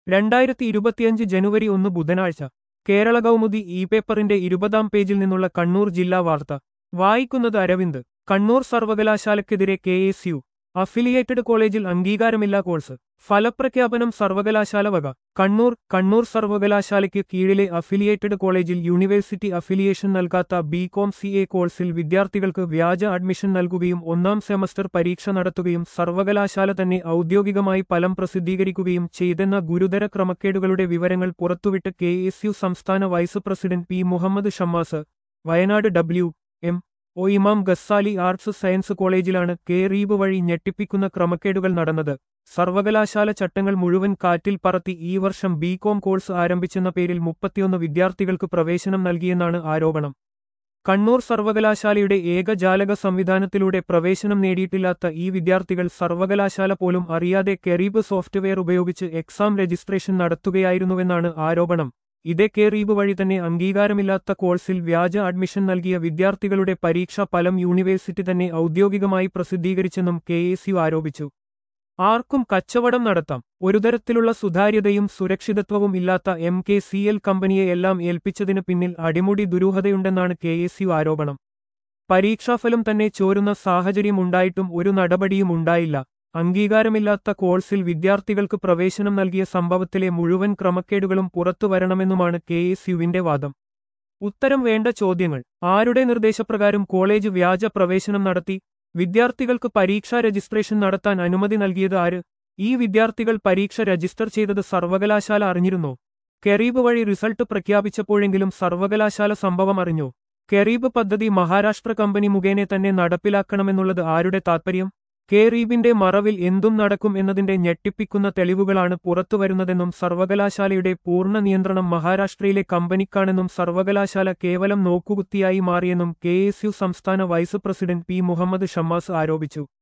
രണ്ടായിരത്തി ഇരുപത്തിയഞ്ച് ജനുവരി ഒന്ന് ബുധനാഴ്ച കേരള കൗമുദി ഇ പേപ്പറിന്റെ ഇരുപതാം പേജിൽ നിന്നുള്ള കണ്ണൂർ ജില്ലാ വാർത്ത വായിക്കുന്നത് അരവിന്ദ് കണ്ണൂർ സർവകലാശാലയ്ക്കെതിരെ കെ എസ് യു അഫിലിയേറ്റഡ് കോളേജിൽ അംഗീകാരമില്ല കോഴ്സ് ഫലപ്രഖ്യാപനം സർവകലാശാല വക കണ്ണൂർ കണ്ണൂർ സർവകലാശാലയ്ക്ക് കീഴിലെ അഫിലിയേറ്റഡ് കോളേജിൽ യൂണിവേഴ്സിറ്റി അഫിലിയേഷൻ നൽകാത്ത ബികോം സി എ കോഴ്സിൽ വിദ്യാർത്ഥികൾക്ക് വ്യാജ അഡ്മിഷൻ നൽകുകയും ഒന്നാം സെമസ്റ്റർ പരീക്ഷ നടത്തുകയും സർവകലാശാല തന്നെ ഔദ്യോഗികമായി ഫലം പ്രസിദ്ധീകരിക്കുകയും ചെയ്തെന്ന ഗുരുതര ക്രമക്കേടുകളുടെ വിവരങ്ങൾ പുറത്തുവിട്ട് കെ എസ് യു സംസ്ഥാന vice president P Muhammad Shammas Wayanad W M O Imam Ghazali arts science കോളേജിലാണ് കെ റീബ് വഴി ഞെട്ടിപ്പിക്കുന്ന ക്രമക്കേടുകൾ നടന്നത് സർവകലാശാല ചട്ടങ്ങൾ മുഴുവൻ കാറ്റിൽ പറത്തി ഈ വർഷം ബികോം കോഴ്സ് ആരംഭിച്ചെന്ന പേരിൽ മുപ്പത്തിയൊന്ന് വിദ്യാർത്ഥികൾക്ക് പ്രവേശനം നൽകിയെന്നാണ് ആരോപണം കണ്ണൂർ സർവകലാശാലയുടെ ഏകജാലക സംവിധാനത്തിലൂടെ പ്രവേശനം നേടിയിട്ടില്ലാത്ത ഈ വിദ്യാർത്ഥികൾ സർവകലാശാല പോലും അറിയാതെ കെറീബ് സോഫ്റ്റ്വെയർ ഉപയോഗിച്ച് എക്സാം രജിസ്ട്രേഷൻ നടത്തുകയായിരുന്നുവെന്നാണ് ആരോപണം ഇതേ കെറീബ് വഴി തന്നെ അംഗീകാരമില്ലാത്ത കോഴ്സിൽ വ്യാജ അഡ്മിഷൻ നൽകിയ വിദ്യാർത്ഥികളുടെ പരീക്ഷാ ഫലം യൂണിവേഴ്സിറ്റി തന്നെ ഔദ്യോഗികമായി പ്രസിദ്ധീകരിച്ചെന്നും കെ ആരോപിച്ചു ആർക്കും കച്ചവടം നടത്താം ഒരുതരത്തിലുള്ള സുതാര്യതയും സുരക്ഷിതത്വവും ഇല്ലാത്ത എം കെ സി എൽ കമ്പനിയെ എല്ലാം ഏൽപ്പിച്ചതിന് പിന്നിൽ അടിമുടി ദുരൂഹതയുണ്ടെന്നാണ് കെ എസ് യു ആരോപണം പരീക്ഷാഫലം തന്നെ ചോരുന്ന സാഹചര്യമുണ്ടായിട്ടും ഒരു നടപടിയും ഉണ്ടായില്ല അംഗീകാരമില്ലാത്ത കോഴ്സിൽ വിദ്യാർത്ഥികൾക്ക് പ്രവേശനം നൽകിയ സംഭവത്തിലെ മുഴുവൻ ക്രമക്കേടുകളും പുറത്തുവരണമെന്നുമാണ് കെ എസ് യുവിന്റെ വാദം ഉത്തരം വേണ്ട ചോദ്യങ്ങൾ ആരുടെ നിർദ്ദേശപ്രകാരം കോളേജ് വ്യാജ പ്രവേശനം നടത്തി വിദ്യാർത്ഥികൾക്ക് പരീക്ഷാ രജിസ്ട്രേഷൻ നടത്താൻ അനുമതി നൽകിയത് ആര് ഈ വിദ്യാർത്ഥികൾ പരീക്ഷ രജിസ്റ്റർ ചെയ്തത് സർവകലാശാല അറിഞ്ഞിരുന്നോ കെറീബ് വഴി റിസൾട്ട് പ്രഖ്യാപിച്ചപ്പോഴെങ്കിലും സർവകലാശാല സംഭവം അറിഞ്ഞോ കെറീബ് പദ്ധതി മഹാരാഷ്ട്ര കമ്പനി മുഖേന തന്നെ നടപ്പിലാക്കണമെന്നുള്ളത് ആരുടെ താൽപര്യം കെറീബിന്റെ മറവിൽ എന്തും നടക്കും എന്നതിന്റെ ഞെട്ടിപ്പിക്കുന്ന തെളിവുകളാണ് പുറത്തുവരുന്നതെന്നും സർവകലാശാലയുടെ പൂർണ്ണ നിയന്ത്രണം മഹാരാഷ്ട്രയിലെ കമ്പനിക്കാണെന്നും സർവകലാശാല കേവലം നോക്കുകുത്തിയായി മാറിയെന്നും കെ സംസ്ഥാന vice president P Muhammad Shammas ആരോപിച്ചു